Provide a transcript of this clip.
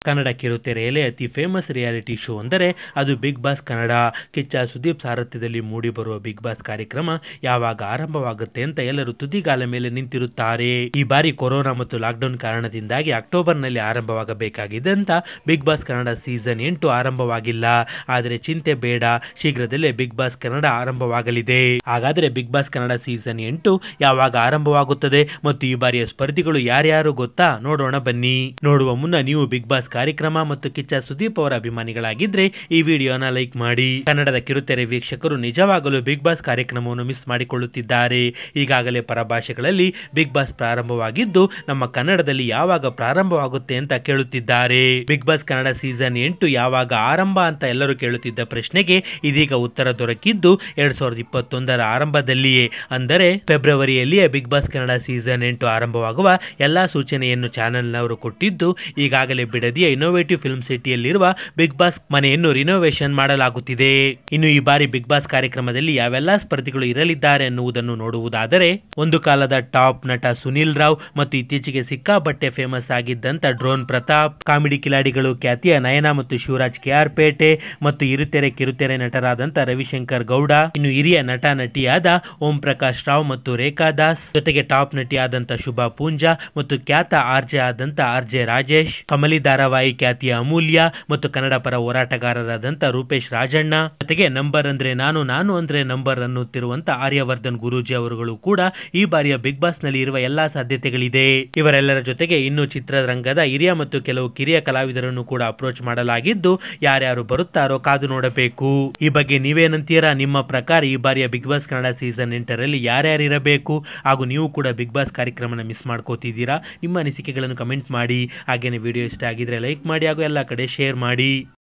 ಕನ್ನಡ ಕಿರುತೆರೆಯಲ್ಲಿ ಅತಿ famous reality show ಅಂದರೆ ಅದು ಬಿಗ್ ಬಾಸ್ ಕನ್ನಡ ಕಿಚ್ಚ ಸುದೀಪ್ ಸಾರಥ್ಯದಲ್ಲಿ ಮೂಡಿಬರುವ ಬಿಗ್ ಬಾಸ್ ಕಾರ್ಯಕ್ರಮ ಯಾವಾಗ ಆರಂಭವಾಗುತ್ತೆ ಅಂತ ಎಲ್ಲರೂ ತುದಿಗಾಲ ಮೇಲೆ ನಿಂತಿರುತ್ತಾರೆ ಈ ಬಾರಿ ಕೊರೋನಾ ಮತ್ತು ಲಾಕ್ಡೌನ್ ಕಾರಣದಿಂದಾಗಿ ಅಕ್ಟೋಬರ್ನಲ್ಲಿ ಆರಂಭವಾಗಬೇಕಾಗಿದೆ ಅಂತ ಬಿಗ್ ಬಾಸ್ ಕನ್ನಡ ಸೀಸನ್ ಎಂಟು ಆರಂಭವಾಗಿಲ್ಲ ಆದರೆ ಚಿಂತೆ ಬೇಡ ಶೀಘ್ರದಲ್ಲೇ ಬಿಗ್ ಬಾಸ್ ಕನ್ನಡ ಆರಂಭವಾಗಲಿದೆ ಹಾಗಾದ್ರೆ ಬಿಗ್ ಬಾಸ್ ಕನ್ನಡ ಸೀಸನ್ ಎಂಟು ಯಾವಾಗ ಆರಂಭವಾಗುತ್ತದೆ ಮತ್ತು ಈ ಬಾರಿಯ ಸ್ಪರ್ಧಿಗಳು ಯಾರ್ಯಾರು ಗೊತ್ತಾ ನೋಡೋಣ ಬನ್ನಿ ನೋಡುವ ಮುನ್ನ ನೀವು ಬಿಗ್ ಬಾಸ್ ಕಾರ್ಯಕ್ರಮ ಮತ್ತು ಕಿಚ್ಚ ಸುದೀಪ್ ಅವರ ಅಭಿಮಾನಿಗಳಾಗಿದ್ರೆ ಈ ವಿಡಿಯೋನ ಲೈಕ್ ಮಾಡಿ ಕನ್ನಡದ ಕಿರುತೆರೆ ವೀಕ್ಷಕರು ನಿಜವಾಗಲೂ ಬಿಗ್ ಬಾಸ್ ಕಾರ್ಯಕ್ರಮವನ್ನು ಮಿಸ್ ಮಾಡಿಕೊಳ್ಳುತ್ತಿದ್ದಾರೆ ಈಗಾಗಲೇ ಪರಭಾಷೆಗಳಲ್ಲಿ ಬಿಗ್ ಬಾಸ್ ಪ್ರಾರಂಭವಾಗಿದ್ದು ನಮ್ಮ ಕನ್ನಡದಲ್ಲಿ ಯಾವಾಗ ಪ್ರಾರಂಭವಾಗುತ್ತೆ ಅಂತ ಕೇಳುತ್ತಿದ್ದಾರೆ ಬಿಗ್ ಬಾಸ್ ಕನ್ನಡ ಸೀಸನ್ ಎಂಟು ಯಾವಾಗ ಆರಂಭ ಅಂತ ಎಲ್ಲರೂ ಕೇಳುತ್ತಿದ್ದ ಪ್ರಶ್ನೆಗೆ ಇದೀಗ ಉತ್ತರ ದೊರಕಿದ್ದು ಎರಡ್ ಸಾವಿರದ ಇಪ್ಪತ್ತೊಂದರ ಆರಂಭದಲ್ಲಿಯೇ ಅಂದರೆ ಫೆಬ್ರವರಿಯಲ್ಲಿಯೇ ಬಿಗ್ ಬಾಸ್ ಕನ್ನಡ ಸೀಸನ್ ಎಂಟು ಆರಂಭವಾಗುವ ಎಲ್ಲಾ ಸೂಚನೆಯನ್ನು ಚಾನೆಲ್ನವರು ಕೊಟ್ಟಿದ್ದು ಈಗಾಗಲೇ ಬಿಡದಿಯ ಇನ್ನೋವೇಟಿವ್ ಫಿಲ್ಮ್ ಸಿಟಿಯಲ್ಲಿರುವ ಬಿಗ್ ಬಾಸ್ ಮನೆಯನ್ನು ರಿನೋವೇಷನ್ ಮಾಡಲಾಗುತ್ತಿದೆ ಇನ್ನು ಈ ಬಾರಿ ಬಿಗ್ ಬಾಸ್ ಕಾರ್ಯಕ್ರಮದಲ್ಲಿ ಯಾವೆಲ್ಲ ಸ್ಪರ್ಧಿಗಳು ಇರಲಿದ್ದಾರೆ ಎನ್ನುವುದನ್ನು ನೋಡುವುದಾದರೆ ಒಂದು ಕಾಲದ ಟಾಪ್ ನಟ ಸುನಿಲ್ ರಾವ್ ಮತ್ತು ಇತ್ತೀಚೆಗೆ ಸಿಕ್ಕಾಪಟ್ಟೆ ಫೇಮಸ್ ಆಗಿದ್ದಂತ ಡ್ರೋನ್ ಪ್ರತಾಪ್ ಕಾಮಿಡಿ ಕಿಲಾಡಿಗಳು ಖ್ಯಾತಿಯ ನಯನ ಮತ್ತು ಶಿವರಾಜ್ ಕೆ ಆರ್ ಪೇಟೆ ಮತ್ತು ಇರುತೆರೆ ಕಿರುತೆರೆ ನಟರಾದಂತ ರವಿಶಂಕರ್ ಗೌಡ ಇನ್ನು ಹಿರಿಯ ನಟ ನಟಿಯಾದ ಓಂ ಪ್ರಕಾಶ್ ರಾವ್ ಮತ್ತು ರೇಖಾ ದಾಸ್ ಜೊತೆಗೆ ಟಾಪ್ ನಟಿಯಾದಂತ ಶುಭಾ ಪೂಂಜಾ ಮತ್ತು ಖ್ಯಾತ ಆರ್ಜೆ ಆದಂತ ಆರ್ ಜೆ ರಾಜೇಶ್ ಕಮಲಿ ಧಾರಾವಾಹಿ ಖ್ಯಾತಿಯ ಅಮೂಲ್ಯ ಮತ್ತು ಕನ್ನಡ ಪರ ಹೋರಾಟಗಾರರಾದಂತ ರೂಪೇಶ್ ರಾಜಣ್ಣ ಜೊತೆಗೆ ನಂಬರ್ ಅಂದ್ರೆ ನಾನು ನಾನು ಅಂದ್ರೆ ನಂಬರ್ ಅನ್ನುತ್ತಿರುವಂತ ಆರ್ಯವರ್ಧನ್ ಗುರೂಜಿ ಅವರುಗಳು ಕೂಡ ಈ ಬಾರಿಯ ಬಿಗ್ ಬಾಸ್ ನಲ್ಲಿ ಇರುವ ಎಲ್ಲಾ ಸಾಧ್ಯತೆಗಳಿದೆ ಇವರೆಲ್ಲರ ಜೊತೆಗೆ ಇನ್ನು ಚಿತ್ರರಂಗದ ಹಿರಿಯ ಮತ್ತು ಕೆಲವು ಕಿರಿಯ ಕಲಾವಿದರನ್ನು ಕೂಡ ಅಪ್ರೋಚ್ ಮಾಡಲಾಗಿದ್ದು ಯಾರ್ಯಾರು ಬರುತ್ತಾರೋ ಕಾದು ನೋಡಬೇಕು ಈ ಬಗ್ಗೆ ನೀವೇನಂತೀರಾ ನಿಮ್ಮ ಪ್ರಕಾರ ಈ ಬಾರಿಯ ಬಿಗ್ ಬಾಸ್ ಕನ್ನಡ ಸೀಸನ್ ಎಂಟರಲ್ಲಿ ಯಾರ್ಯಾರು ಇರಬೇಕು ಹಾಗೂ ನೀವು ಕೂಡ ಬಿಗ್ ಬಾಸ್ ಕಾರ್ಯಕ್ರಮನ ಮಿಸ್ ಮಾಡ್ಕೋತಿದ್ದೀರಾ ನಿಮ್ಮ ಅನಿಸಿಕೆಗಳನ್ನು ಕಮೆಂಟ್ ಮಾಡಿ ಹಾಗೇನೆ ವಿಡಿಯೋ ಇಷ್ಟ ಆಗಿದ್ರೆ ಲೈಕ್ ಮಾಡಿ ಹಾಗೂ ಎಲ್ಲ ಕಡೆ ಶೇರ್ ಮಾಡಿ